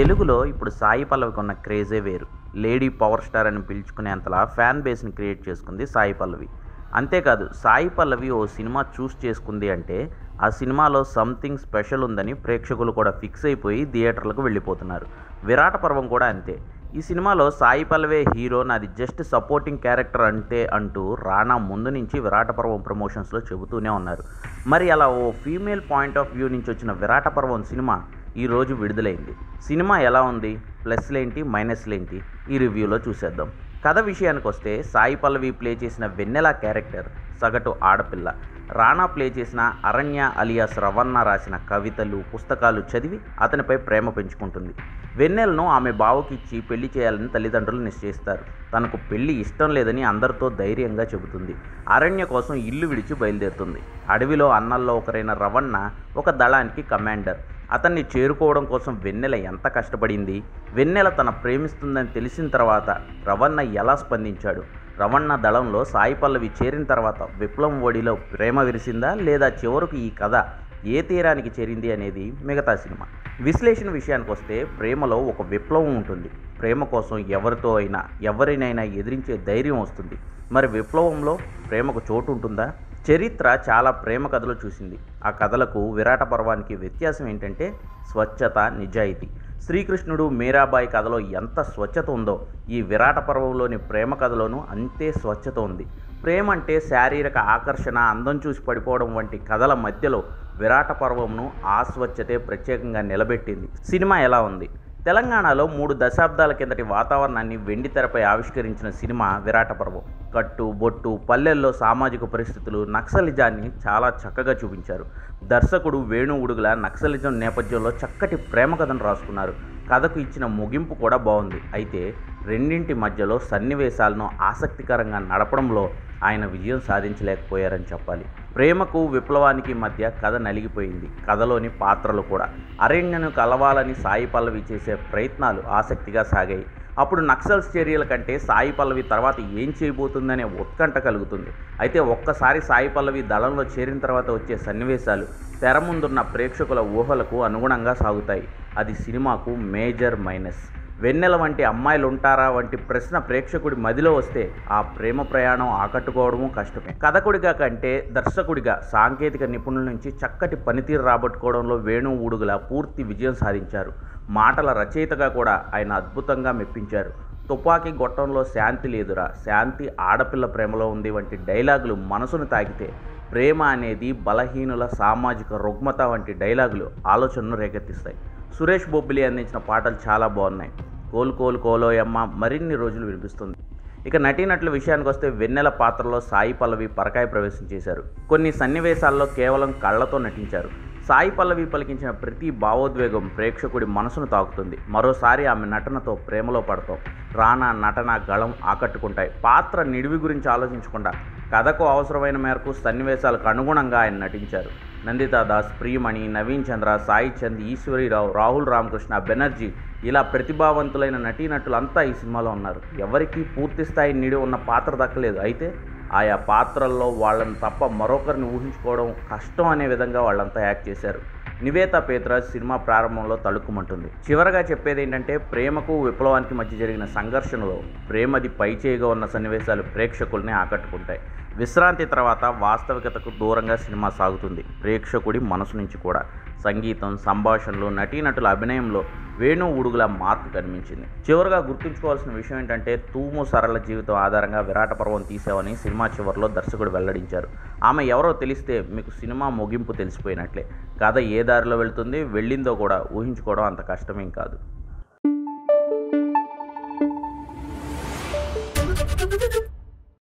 తెలుగులో ఇప్పుడు సాయి పల్లవికి ఉన్న క్రేజే వేరు లేడీ పవర్ స్టార్ అని పిలుచుకునేంతలా ఫ్యాన్ బేస్ని క్రియేట్ చేసుకుంది సాయి పల్లవి అంతేకాదు సాయి పల్లవి ఓ సినిమా చూస్ చేసుకుంది అంటే ఆ సినిమాలో సంథింగ్ స్పెషల్ ఉందని ప్రేక్షకులు కూడా ఫిక్స్ అయిపోయి థియేటర్లకు వెళ్ళిపోతున్నారు విరాట పర్వం కూడా అంతే ఈ సినిమాలో సాయి పల్లవే హీరో నాది జస్ట్ సపోర్టింగ్ క్యారెక్టర్ అంటే అంటూ రానా ముందు నుంచి విరాట పర్వం ప్రమోషన్స్లో చెబుతూనే ఉన్నారు మరి అలా ఓ ఫీమేల్ పాయింట్ ఆఫ్ వ్యూ నుంచి వచ్చిన విరాట పర్వం సినిమా ఈరోజు విడుదలైంది సినిమా ఎలా ఉంది ప్లస్లేంటి మైనస్లేంటి ఈ రివ్యూలో చూసేద్దాం కథ విషయానికి వస్తే సాయి పల్లవి ప్లే చేసిన వెన్నెల క్యారెక్టర్ సగటు ఆడపిల్ల రాణా ప్లే చేసిన అరణ్య అలియాస్ రవణ రాసిన కవితలు పుస్తకాలు చదివి అతనిపై ప్రేమ పెంచుకుంటుంది వెన్నెలను ఆమె బావకి ఇచ్చి పెళ్లి చేయాలని తల్లిదండ్రులు నిశ్చయిస్తారు తనకు పెళ్లి ఇష్టం లేదని అందరితో ధైర్యంగా చెబుతుంది అరణ్య కోసం ఇల్లు విడిచి బయలుదేరుతుంది అడవిలో అన్నల్లో ఒకరైన రవణ ఒక దళానికి కమాండర్ అతన్ని చేరుకోవడం కోసం వెన్నెల ఎంత కష్టపడింది వెన్నెల తన ప్రేమిస్తుందని తెలిసిన తర్వాత రవణ ఎలా స్పందించాడు రవణ దళంలో సాయి పల్లవి చేరిన తర్వాత విప్లవం ఒడిలో ప్రేమ విరిసిందా లేదా చివరకు ఈ కథ ఏ తీరానికి చేరింది అనేది మిగతా సినిమా విశ్లేషణ విషయానికి వస్తే ప్రేమలో ఒక విప్లవం ఉంటుంది ప్రేమ కోసం ఎవరితో అయినా ఎవరినైనా ఎదిరించే ధైర్యం వస్తుంది మరి విప్లవంలో ప్రేమకు చోటు ఉంటుందా చరిత్ర చాలా ప్రేమ కథలు చూసింది ఆ కథలకు విరాట పర్వానికి వ్యత్యాసం ఏంటంటే స్వచ్ఛత నిజాయితీ శ్రీకృష్ణుడు మీరాబాయి కథలో ఎంత స్వచ్ఛత ఉందో ఈ విరాట పర్వంలోని ప్రేమ కథలోనూ అంతే స్వచ్ఛత ఉంది ప్రేమ అంటే శారీరక ఆకర్షణ అందం చూసి పడిపోవడం వంటి కథల మధ్యలో విరాట పర్వంను ఆ స్వచ్ఛతే ప్రత్యేకంగా నిలబెట్టింది సినిమా ఎలా ఉంది తెలంగాణలో మూడు దశాబ్దాల కిందటి వాతావరణాన్ని వెండి తెరపై ఆవిష్కరించిన సినిమా విరాట పర్వం కట్టు బొట్టు పల్లెల్లో సామాజిక పరిస్థితులు నక్సలిజాన్ని చాలా చక్కగా చూపించారు దర్శకుడు వేణు ఉడుగుల నక్సలిజం నేపథ్యంలో చక్కటి ప్రేమ కథను రాసుకున్నారు కథకు ఇచ్చిన ముగింపు కూడా బాగుంది అయితే రెండింటి మధ్యలో సన్నివేశాలను ఆసక్తికరంగా నడపడంలో ఆయన విజయం సాధించలేకపోయారని చెప్పాలి ప్రేమకు విప్లవానికి మధ్య కథ నలిగిపోయింది కథలోని పాత్రలు కూడా అరణ్యను కలవాలని సాయి పల్లవి చేసే ప్రయత్నాలు ఆసక్తిగా సాగాయి అప్పుడు నక్సల్స్ చర్యల కంటే సాయి పల్లవి తర్వాత ఏం చేయబోతుందనే ఉత్కంఠ కలుగుతుంది అయితే ఒక్కసారి సాయి పల్లవి దళంలో చేరిన తర్వాత వచ్చే సన్నివేశాలు తెర ముందున్న ప్రేక్షకుల ఊహలకు అనుగుణంగా సాగుతాయి అది సినిమాకు మేజర్ మైనస్ వెన్నెల వంటి అమ్మాయిలు ఉంటారా వంటి ప్రశ్న ప్రేక్షకుడి మదిలో వస్తే ఆ ప్రేమ ప్రయాణం ఆకట్టుకోవడము కష్టమే కథకుడిగా కంటే దర్శకుడిగా సాంకేతిక నిపుణుల నుంచి చక్కటి పనితీరు రాబట్టుకోవడంలో వేణు ఊడుగుల పూర్తి విజయం సాధించారు మాటల రచయితగా కూడా ఆయన అద్భుతంగా మెప్పించారు తుపాకీ గొట్టంలో శాంతి లేదురా శాంతి ఆడపిల్ల ప్రేమలో ఉంది వంటి డైలాగులు మనసును తాకితే ప్రేమ అనేది బలహీనుల సామాజిక రుగ్మత వంటి డైలాగులు ఆలోచనను రేకెత్తిస్తాయి సురేష్ బొబ్బిలి అందించిన పాటలు చాలా బాగున్నాయి కోలు కోలు కోలోయమ్మ మరిన్ని రోజులు వినిపిస్తుంది ఇక నటీనటుల విషయానికి వస్తే వెన్నెల పాత్రలో సాయి పల్లవి పరకాయ ప్రవేశం చేశారు కొన్ని సన్నివేశాల్లో కేవలం కళ్ళతో నటించారు సాయి పల్లవి పలికించిన ప్రతి భావోద్వేగం ప్రేక్షకుడి మనసును తాకుతుంది మరోసారి ఆమె నటనతో ప్రేమలో పడతాం రానా నటన గళం ఆకట్టుకుంటాయి పాత్ర నిడివి గురించి ఆలోచించకుండా కథకు అవసరమైన మేరకు సన్నివేశాలకు అనుగుణంగా ఆయన నటించారు నందితా దాస్ ప్రియమణి నవీన్ చంద్ర సాయి చంద్ ఈశ్వరీరావు రాహుల్ రామకృష్ణ బెనర్జీ ఇలా ప్రతిభావంతులైన నటీనటులంతా ఈ సినిమాలో ఉన్నారు ఎవరికీ పూర్తి స్థాయి నిడి ఉన్న పాత్ర దక్కలేదు అయితే ఆయా పాత్రల్లో వాళ్ళని తప్ప మరొకరిని ఊహించుకోవడం కష్టం అనే విధంగా వాళ్ళంతా యాక్ట్ చేశారు నివేత పేత్రాజ్ సినిమా ప్రారంభంలో తళుక్కుమంటుంది చివరగా చెప్పేది ఏంటంటే ప్రేమకు విప్లవానికి మధ్య జరిగిన సంఘర్షణలో ప్రేమది పైచేయిగా ఉన్న సన్నివేశాలు ప్రేక్షకుల్ని ఆకట్టుకుంటాయి విశ్రాంతి తర్వాత వాస్తవికతకు దూరంగా సినిమా సాగుతుంది ప్రేక్షకుడి మనసు నుంచి కూడా సంగీతం సంభాషణలు నటీనటుల అభినయంలో వేణు ఉడుగుల మార్పు కనిపించింది చివరగా గుర్తుంచుకోవాల్సిన విషయం ఏంటంటే తూము సరళ జీవితం ఆధారంగా విరాట పర్వం తీసావని సినిమా చివరిలో దర్శకుడు వెల్లడించారు ఆమె ఎవరో తెలిస్తే మీకు సినిమా ముగింపు తెలిసిపోయినట్లే కథ ఏ దారిలో వెళ్తుంది వెళ్ళిందో కూడా ఊహించుకోవడం అంత కష్టమేం కాదు